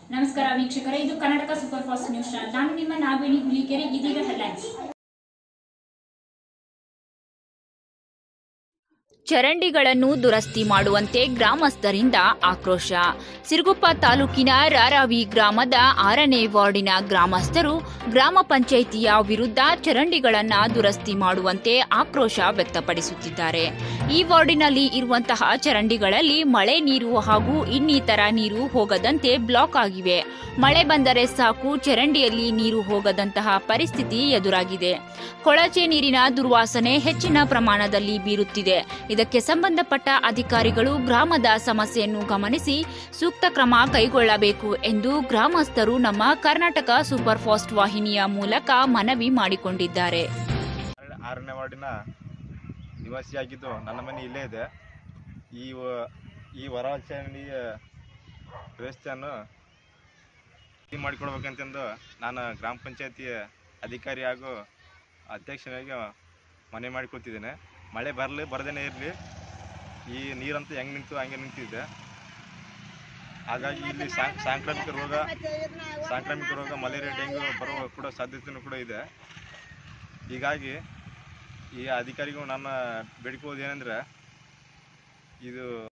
ನಮಸ್ಕಾರ ವೀಕ್ಷಕರೇ ಇದು Karnataka super fast news channel ನಾನು ನಿಮ್ಮ ನಾಗವೇಣಿ ಹುಲಿಕೆರೆ ಇದೀಗ ಹೆಡ್ಲೈನ್ಸ್ ಚರಂಡಿಗಳನ್ನು ದುರಸ್ತಿ ಮಾಡುವಂತೆ ಗ್ರಾಮಸ್ಥರಿಂದ ಆಕ್ರೋಶ ಸಿರುಗುಪ್ಪ ತಾಲೂಕಿನ ರಾರಾವಿ ಗ್ರಾಮದ ಆರನೇ ವಾರ್ಡಿನ ಗ್ರಾಮಸ್ಥರು ಗ್ರಾಮ ಪಂಚಾಯಿತಿಯ ವಿರುದ್ಧ ಚರಂಡಿಗಳನ್ನು ದುರಸ್ತಿ ಮಾಡುವಂತೆ ಆಕ್ರೋಶ ವ್ಯಕ್ತಪಡಿಸುತ್ತಿದ್ದಾರೆ ಈ ವಾರ್ಡಿನಲ್ಲಿ ಇರುವಂತಹ ಚರಂಡಿಗಳಲ್ಲಿ ಮಳೆ ನೀರು ಹಾಗೂ ಇನ್ನಿತರ ನೀರು ಹೋಗದಂತೆ ಬ್ಲಾಕ್ ಆಗಿವೆ ಮಳೆ ಬಂದರೆ ಸಾಕು ಚರಂಡಿಯಲ್ಲಿ ನೀರು ಹೋಗದಂತಹ ಪರಿಸ್ಥಿತಿ ಎದುರಾಗಿದೆ ಕೊಳಚೆ ನೀರಿನ ದುರ್ವಾಸನೆ ಹೆಚ್ಚಿನ ಪ್ರಮಾಣದಲ್ಲಿ ಬೀರುತ್ತಿದೆ ಇದಕ್ಕೆ ಸಂಬಂಧಪಟ್ಟ ಅಧಿಕಾರಿಗಳು ಗ್ರಾಮದ ಸಮಸ್ಯೆಯನ್ನು ಗಮನಿಸಿ ಸೂಕ್ತ ಕ್ರಮ ಕೈಗೊಳ್ಳಬೇಕು ಎಂದು ಗ್ರಾಮಸ್ಥರು ನಮ್ಮ ಕರ್ನಾಟಕ ಸೂಪರ್ ಫಾಸ್ಟ್ ವಾಹಿನಿಯ ಮೂಲಕ ಮನವಿ ಮಾಡಿಕೊಂಡಿದ್ದಾರೆ ಆರನೇ- ಆರನೇ ವಾರ್ಡಿನ ನಿವಾಸಿಯಾಗಿದ್ದು ನನ್ನ ಮನೆ ಇಲ್ಲೇ ಇದೆ ಈ ವ- ಈ ಹೊರಾಚರಣೆಯ ವ್ಯವಸ್ಥೆಯನ್ನು ಸರಿ ಮಾಡಿಕೊಡ್ಬೇಕಂತಂದು ನಾನು ಗ್ರಾಮ ಪಂಚಾಯತಿ ಅಧಿಕಾರಿ ಹಾಗೂ ಅಧ್ಯಕ್ಷನಾಗಿ ಮನೆ ಮಾಡಿಕೊಳ್ತಿದ್ದೇನೆ ಮಳೆ ಬರಲಿ ಬರದೇನೆ ಇರಲಿ ಈ ನೀರಂತೂ ಹೆಂಗೆ ನಿಂತು ಹಂಗೆ ನಿಂತಿದೆ ಹಾಗಾಗಿ ಇಲ್ಲಿ ಸಾಂ- ಸಾಂಕ್ರಾಮಿಕ ರೋಗ ಸಾಂಕ್ರಾಮಿಕ ರೋಗ ಮಲೇರಿಯಾ ಡೆಂಗ್ಯೂ ಬರುವ ಕೂಡ ಸಾಧ್ಯತೆಯೂ ಕೂಡ ಇದೆ ಹೀಗಾಗಿ ಈ ಅಧಿಕಾರಿಗಳು ನನ್ನ ಬೇಡಿಕೊಳ್ಳೋದು ಏನಂದ್ರೆ ಇದು